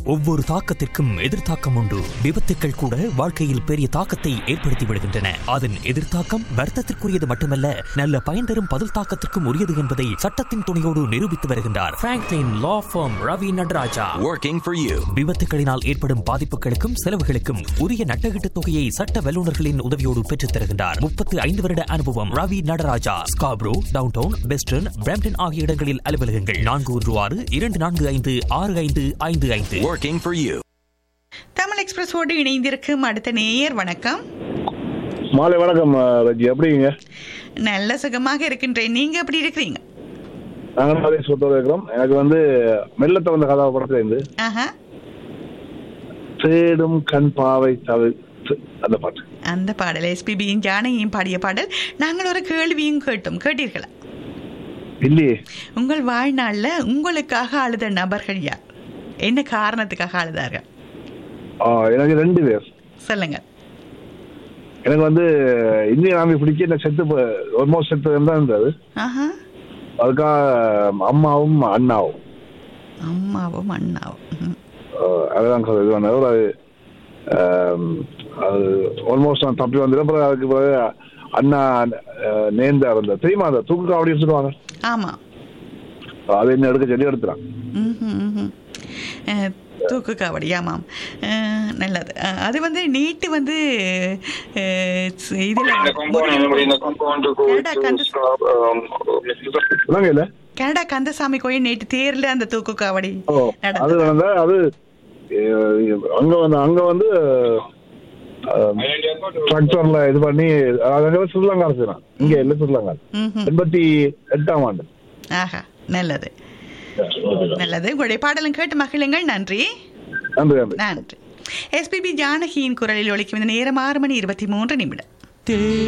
ஒவ்வொரு தாக்கத்திற்கும் எதிர்த்தாக்கம் உண்டு விபத்துக்கள் கூட வாழ்க்கையில் பெரிய தாக்கத்தை ஏற்படுத்தி விடுகின்றன அதன் எதிர்த்தாக்கம் வர்த்தத்திற்குரியது மட்டுமல்ல நல்ல பயன் தரும் பதில் தாக்கத்திற்கும் உரியது என்பதை சட்டத்தின் துணையோடு நிரூபித்து வருகின்றார் Franklin law firm Ravi Nataraja Working for you. விபத்துகளினால் ஏற்படும் பாதிப்புகளுக்கும் செலவுகளுக்கும் உரிய நட்டகீட்டு தொகையை சட்ட வல்லுநர்களின் உதவியோடு பெற்றுத் தருகின்றார் முப்பத்து ஐந்து வருட அனுபவம் Ravi Nataraja Scarborough downtown western Brampton ஆகிய இடங்களில் அலுவலகங்கள் நான்கு ஒன்று ஆறு இரண்டு நான்கு ஐந்து ஆறு ஐந்து ஐந்து ஐந்து Working for you. தமிழ் எக்ஸ்பிரஸோடு இணைந்திருக்கும் அடுத்த நேயர் வணக்கம் மாலை வணக்கம் அஹ், ரஜி எப்படிங்க நல்ல சுகமாக இருக்கின்றேன் நீங்க எப்படி இருக்கிறீங்க நாங்கள் அதே சொத்தோடு இருக்கிறோம் எனக்கு வந்து மெல்ல திறந்த கதாபாத்திரத்துல இருந்து ஆஹா தேடும் கண் பாவை தவிர்த்து அந்த பாட்டு அந்த பாடல் எஸ்பிபியும் ஜானகியும் பாடிய பாடல் நாங்கள் ஒரு கேள்வியும் கேட்டோம் கேட்டீர்களா இல்லையே உங்கள் வாழ்நாள்ல உங்களுக்காக அழுத நபர்கள் யார் என்ன காரணத்துக்காக அழுதார்கள் ஆ, எனக்கு ரெண்டு பேர் சொல்லுங்க எனக்கு வந்து இந்திய ஆர்மி பிடிக்க எனக்கு செத்து ஆல்மோஸ்ட் செத்து தான் இருந்தது ஆஹா அதுக்காக அம்மாவும் அண்ணாவும் அம்மாவும் அண்ணாவும் ம். அஹ், அதுதான் சார் இது பண்ணது அது ஆம், அது ஆல்மோஸ்ட் நான் தப்பி வந்துடும் அப்புறம் அதுக்கு பிறகு அண்ணா அஹ், நேர்ந்தா இருந்தது தெரியுமா அந்த தூக்கு காவடி சொல்லுவாங்க ஆமா அதை என்ன எடுக்க சொல்லி எடுத்துறான் ம்ஹும், ம்ஹும். அஹ், தூக்கு காவடி ஆமாம் அஹ், நல்லது அஹ், அது வந்து நீட்டு வந்து அஹ், ஸ்- இதுல கனடா கந்த சொல்லுங்க இல்ல கனடா கந்தசாமி கோயில் நேற்று தேர்ல அந்த தூக்கு காவடி ஓ அது நடந்தது நடந்தா அது அஹ், அங்க வந்து அங்க வந்து டிராக்டர்ல இது பண்ணி அது அங்க ஸ்ரீலங்கா அரசு தான். இங்க இல்ல ஸ்ரீலங்கா ம்ஹும். எண்பத்தி எட்டாம் ஆண்டு ஆஹா நல்லது நல்லது உங்களுடைய பாடலும் கேட்டு மகிழுங்கள் நன்றி நன்றி நன்றி நன்றி எஸ்பிபி ஜானகியின் குரலில் ஒலிக்கும் இந்த நேரம் ஆறு மணி இருபத்தி மூன்று நிமிடம்